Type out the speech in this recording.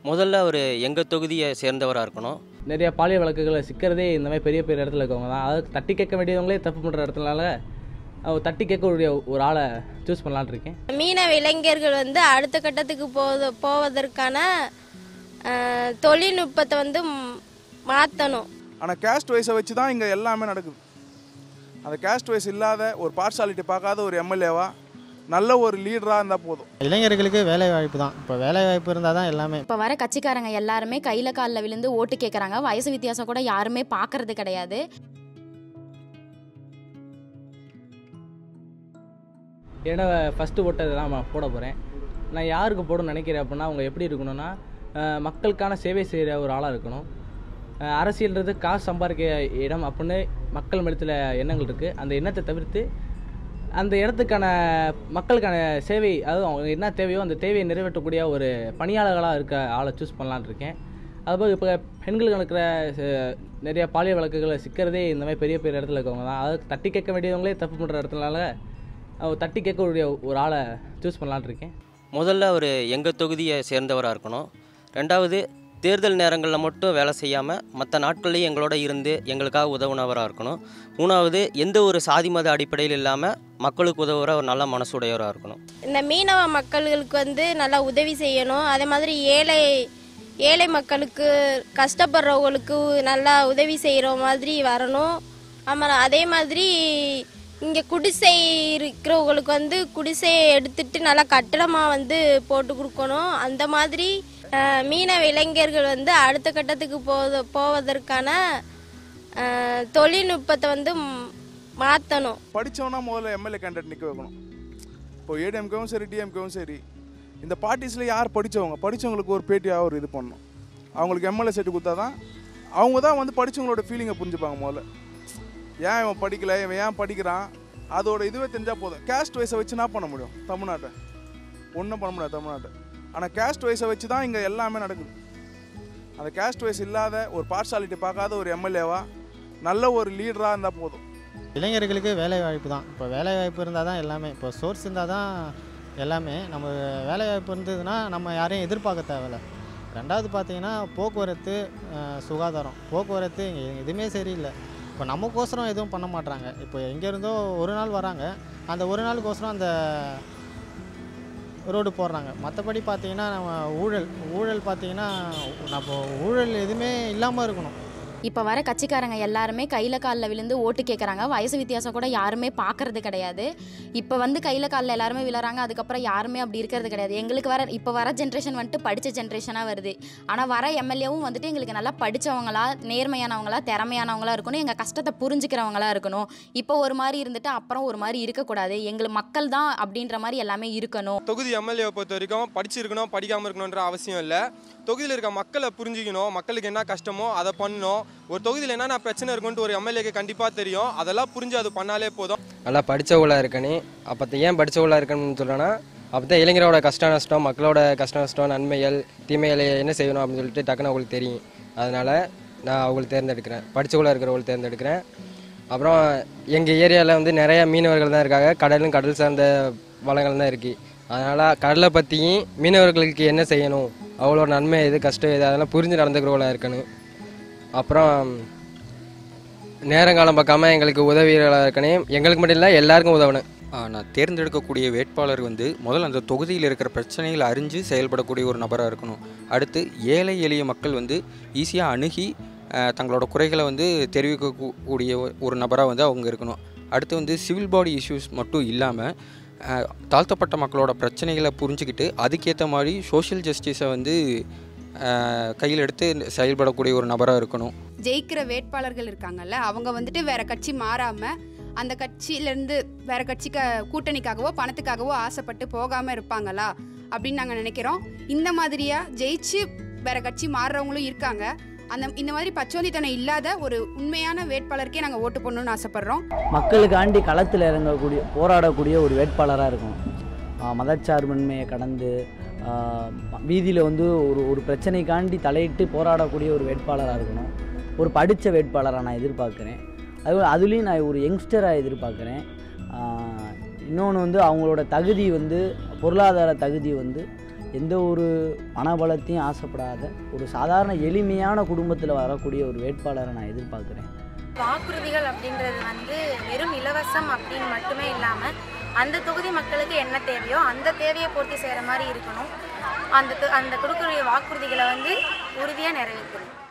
முதல்ல அவர் எங்கள் தொகுதியை சேர்ந்தவராக இருக்கணும் நிறைய பாலியல் வழக்குகளை சிக்கிறதே இந்த மாதிரி பெரிய பெரிய இடத்துல இருக்கவங்க தான் அதாவது தட்டி கேட்க வேண்டியவங்களே தப்பு பண்ணுற இடத்துனால அவர் தட்டி கேட்கக்கூடிய ஒரு ஆளை சூஸ் பண்ணலான்னு இருக்கேன் மீனவ இளைஞர்கள் வந்து அடுத்த கட்டத்துக்கு போவது போவதற்கான அஹ், தொழில்நுட்பத்தை வந்து ம்- மாற்றணும் ஆனால் கேஸ்ட் வைஸை வச்சு தான் இங்கே எல்லாமே நடக்குது அந்த கேஸ்ட் வைஸ் இல்லாத ஒரு பார்ஷாலிட்டி பார்க்காத ஒரு எம்எல்ஏவா நல்ல ஒரு லீடராக இருந்தால் போதும் இளைஞர்களுக்கு வேலை வாய்ப்பு தான் இப்போ வேலை வாய்ப்பு இருந்தால் தான் எல்லாமே இப்போ வர கட்சிக்காரங்க எல்லாருமே கையில் காலில் விழுந்து ஓட்டு கேட்குறாங்க வயசு வித்தியாசம் கூட யாருமே பார்க்கறது கிடையாது ஏன்னா ஃபஸ்ட்டு ஓட்டை தான் நான் போட போகிறேன் நான் யாருக்கு போடணும்னு நினைக்கிறேன் அப்படின்னா அவங்க எப்படி இருக்கணும்னா அஹ், மக்களுக்கான சேவை செய்கிற ஒரு ஆளாக இருக்கணும் அஹ், அரசியல்ன்றது காசு சம்பாதிக்க இடம் அப்படின்னு மக்கள் மனத்தில் எண்ணங்கள் இருக்குது அந்த எண்ணத்தை தவிர்த்து அந்த இடத்துக்கான மக்களுக்கான சேவை அதாவது அவங்க என்ன தேவையோ அந்த தேவையை நிறைவேற்றக்கூடிய ஒரு பணியாளர்களாக இருக்க ஆளை சூஸ் பண்ணலான்னு இருக்கேன் அதுபோக இப்போ பெண்களுக்கு நடக்கிற அஹ், நிறைய பாலியல் வழக்குகளை சிக்கிறதே இந்த மாதிரி பெரிய பெரிய இடத்துல இருக்கவங்க தான் அதாவது தட்டி கேட்க வேண்டியவங்களே தப்பு பண்ணுற இடத்துனால அவர் தட்டி கேட்கக்கூடிய ஒரு ஆளை சூஸ் பண்ணலான்னு இருக்கேன் முதல்ல அவர் எங்கள் தொகுதியை சேர்ந்தவராக இருக்கணும் ரெண்டாவது தேர்தல் நேரங்களில் மட்டும் வேலை செய்யாமல் மற்ற நாட்கள்லையும் எங்களோட இருந்து எங்களுக்காக உதவுனவராக இருக்கணும் மூணாவது எந்த ஒரு சாதி மத அடிப்படையில் இல்லாமல் மக்களுக்கு உதவுற ஒரு நல்ல மனசுடையவராக இருக்கணும் இந்த மீனவ மக்களுக்கு வந்து நல்லா உதவி செய்யணும் அதே மாதிரி ஏழை ஏழை மக்களுக்கு கஷ்டப்படுறவங்களுக்கு நல்லா உதவி செய்கிற மாதிரி வரணும் ஆமாம் அதே மாதிரி இங்கே குடிசை இருக்கிறவங்களுக்கு வந்து குடிசையை எடுத்துட்டு நல்லா கட்டடமாக வந்து போட்டு கொடுக்கணும் அந்த மாதிரி அஹ், மீனவ இளைஞர்கள் வந்து அடுத்த கட்டத்துக்கு போவது போவதற்கான அஹ், தொழில்நுட்பத்தை வந்து மாற்றணும் படித்தவனா முதல்ல எம்எல்ஏ கேண்டிடேட் நிற்க வைக்கணும் இப்போ ஏடிஎம்கேவும் சரி டிஎம்கேவும் சரி இந்த பார்ட்டிஸில் யார் படித்தவங்க படித்தவங்களுக்கு ஒரு பேட்டியாக ஒரு இது பண்ணணும் அவங்களுக்கு எம்எல்ஏ செட்டு கொடுத்தா தான் அவங்க தான் வந்து படித்தவங்களோட ஃபீலிங்கை புரிஞ்சுப்பாங்க முதல்ல ஏன் இவன் படிக்கல இவன் ஏன் படிக்கிறான் அதோட இதுவே தெரிஞ்சால் போதும் கேஸ்ட் வைஸை வச்சு என்ன பண்ண முடியும் தமிழ்நாட்டை ஒன்றும் பண்ண முடியாது தமிழ்நாட்டை ஆனால் கேஸ்ட் வைஸை வச்சு தான் இங்கே எல்லாமே நடக்குது அந்த கேஸ்ட் வைஸ் இல்லாத ஒரு பார்ஷாலிட்டி பார்க்காத ஒரு எம்எல்ஏவா நல்ல ஒரு லீடராக இருந்தால் போதும் இளைஞர்களுக்கு வேலை வாய்ப்பு தான் இப்போ வேலை வாய்ப்பு இருந்தால் தான் எல்லாமே இப்போ சோர்ஸ் இருந்தால் தான் எல்லாமே நம்ம வேலை வாய்ப்பு இருந்ததுன்னா நம்ம யாரையும் எதிர்பார்க்க தேவையில்ல ரெண்டாவது பார்த்தீங்கன்னா போக்குவரத்து அஹ், சுகாதாரம் போக்குவரத்து இங்கே எதுவுமே சரியில்லை இப்போ நமக்கோசரம் எதுவும் பண்ண மாட்றாங்க இப்போ எங்கேருந்தோ ஒரு நாள் வராங்க அந்த ஒரு நாளுக்கோசரம் அந்த ரோடு போடுறாங்க மற்றபடி பார்த்தீங்கன்னா நம்ம ஊழல் ஊழல் பார்த்தீங்கன்னா நம்ம ஊழல் எதுவுமே இல்லாமல் இருக்கணும் இப்போ வர கட்சிக்காரங்க எல்லாருமே கையில் காலில் விழுந்து ஓட்டு கேட்குறாங்க வயசு வித்தியாசம் கூட யாருமே பார்க்கறது கிடையாது இப்போ வந்து கையில் காலில் எல்லாருமே விழுறாங்க அதுக்கப்புறம் யாருமே அப்படி இருக்கிறது கிடையாது எங்களுக்கு வர இப்போ வர ஜென்ரேஷன் வந்துட்டு படித்த ஜென்ரேஷனாக வருது ஆனால் வர எம்எல்ஏவும் வந்துட்டு எங்களுக்கு நல்லா படித்தவங்களா நேர்மையானவங்களா திறமையானவங்களா இருக்கணும் எங்கள் கஷ்டத்தை புரிஞ்சுக்கிறவங்களா இருக்கணும் இப்போ ஒரு மாதிரி இருந்துட்டு அப்புறம் ஒரு மாதிரி இருக்கக்கூடாது எங்களுக்கு மக்கள் தான் அப்படின்ற மாதிரி எல்லாமே இருக்கணும் தொகுதி எம்எல்ஏவை பொறுத்த வரைக்கும் படிச்சிருக்கணும் படிக்காமல் இருக்கணுன்ற அவசியம் இல்லை தொகுதியில் இருக்க மக்களை புரிஞ்சுக்கணும் மக்களுக்கு என்ன கஷ்டமோ அதை பண்ணணும் ஒரு தொகுதியில் என்னென்ன பிரச்சனை இருக்குன்ட்டு ஒரு எம்எல்ஏக்கு கண்டிப்பாக தெரியும் அதெல்லாம் புரிஞ்சு அது பண்ணாலே போதும் நல்லா படித்தவங்களாக இருக்கணும் அப்போ ஏன் படித்தவங்களாக இருக்கணும்னு சொல்கிறேன்னா அப்போ தான் இளைஞரோட கஷ்ட நஷ்டம் மக்களோட கஷ்ட நஷ்டம் நன்மைகள் தீமைகளை என்ன செய்யணும் அப்படின்னு சொல்லிட்டு டக்குன்னு அவங்களுக்கு தெரியும் அதனால் நான் அவங்களை தேர்ந்தெடுக்கிறேன் படித்தவங்களாக இருக்கிறவங்களை தேர்ந்தெடுக்கிறேன் அப்புறம் எங்கள் ஏரியாவில் வந்து நிறைய மீனவர்கள் தான் இருக்காங்க கடலும் கடல் சார்ந்த வளங்கள் தான் இருக்குது அதனால் கடலை பற்றியும் மீனவர்களுக்கு என்ன செய்யணும் அவங்களோட நன்மை எது கஷ்டம் எது அதெல்லாம் புரிஞ்சு நடந்துக்கிறவங்களா இருக்கணும் அப்புறம் நேரங்காலம் பார்க்காம எங்களுக்கு உதவிகளாக இருக்கணும் எங்களுக்கு மட்டும் இல்லை எல்லாருக்கும் உதவணும் ஆ, நான் தேர்ந்தெடுக்கக்கூடிய வேட்பாளர் வந்து முதல்ல அந்த தொகுதியில் இருக்கிற பிரச்சனைகளை அறிஞ்சு செயல்படக்கூடிய ஒரு நபராக இருக்கணும் அடுத்து ஏழை எளிய மக்கள் வந்து ஈஸியாக அணுகி ஆ, தங்களோட குறைகளை வந்து தெரிவிக்கக்கூடிய ஒரு நபராக வந்து அவங்க இருக்கணும் அடுத்து வந்து சிவில் பாடி இஷ்யூஸ் மட்டும் இல்லாமல் தாழ்த்தப்பட்ட மக்களோட பிரச்சனைகளை புரிஞ்சுக்கிட்டு அதுக்கேற்ற மாதிரி சோஷியல் ஜஸ்டிஸை வந்து ஆ, கையில் எடுத்து செயல்படக்கூடிய ஒரு நபராக இருக்கணும் ஜெயிக்கிற வேட்பாளர்கள் இருக்காங்கல்ல அவங்க வந்துட்டு வேற கட்சி மாறாம அந்த கட்சியிலேருந்து வேற கட்சிக்க கூட்டணிக்காகவோ பணத்துக்காகவோ ஆசைப்பட்டு போகாம இருப்பாங்களா அப்படின்னு நாங்கள் நினைக்கிறோம் இந்த மாதிரியா ஜெயிச்சு வேற கட்சி மாறுறவங்களும் இருக்காங்க அந்த இந்த மாதிரி பச்சோந்தித்தனம் இல்லாத ஒரு உண்மையான வேட்பாளருக்கே நாங்கள் ஓட்டு போடணும்னு ஆசைப்படுறோம் மக்களுக்காண்டி களத்தில் இறங்கக்கூடிய போராடக்கூடிய ஒரு வேட்பாளராக இருக்கும் ஆஹ் மதச்சார்பின்மையை கடந்து வீதியில் வந்து ஒரு ஒரு பிரச்சனைக்காண்டி தலையிட்டு போராடக்கூடிய ஒரு வேட்பாளராக இருக்கணும் ஒரு படித்த வேட்பாளராக நான் எதிர்பார்க்குறேன் அது அதுலேயும் நான் ஒரு யங்ஸ்டராக எதிர்பார்க்குறேன் இன்னொன்று வந்து அவங்களோட தகுதி வந்து பொருளாதார தகுதி வந்து எந்த ஒரு பணபலத்தையும் ஆசைப்படாத ஒரு சாதாரண எளிமையான குடும்பத்தில் வரக்கூடிய ஒரு வேட்பாளரை நான் எதிர்பார்க்குறேன் வாக்குறுதிகள் அப்படின்றது வந்து வெறும் இலவசம் அப்படின்னு மட்டுமே இல்லாமல் அந்த தொகுதி மக்களுக்கு என்ன தேவையோ அந்த தேவையை பூர்த்தி செய்கிற மாதிரி இருக்கணும் அந்த தொ- அந்த கொடுக்கக்கூடிய வாக்குறுதிகளை வந்து உறுதியாக நிறைவேற்றணும்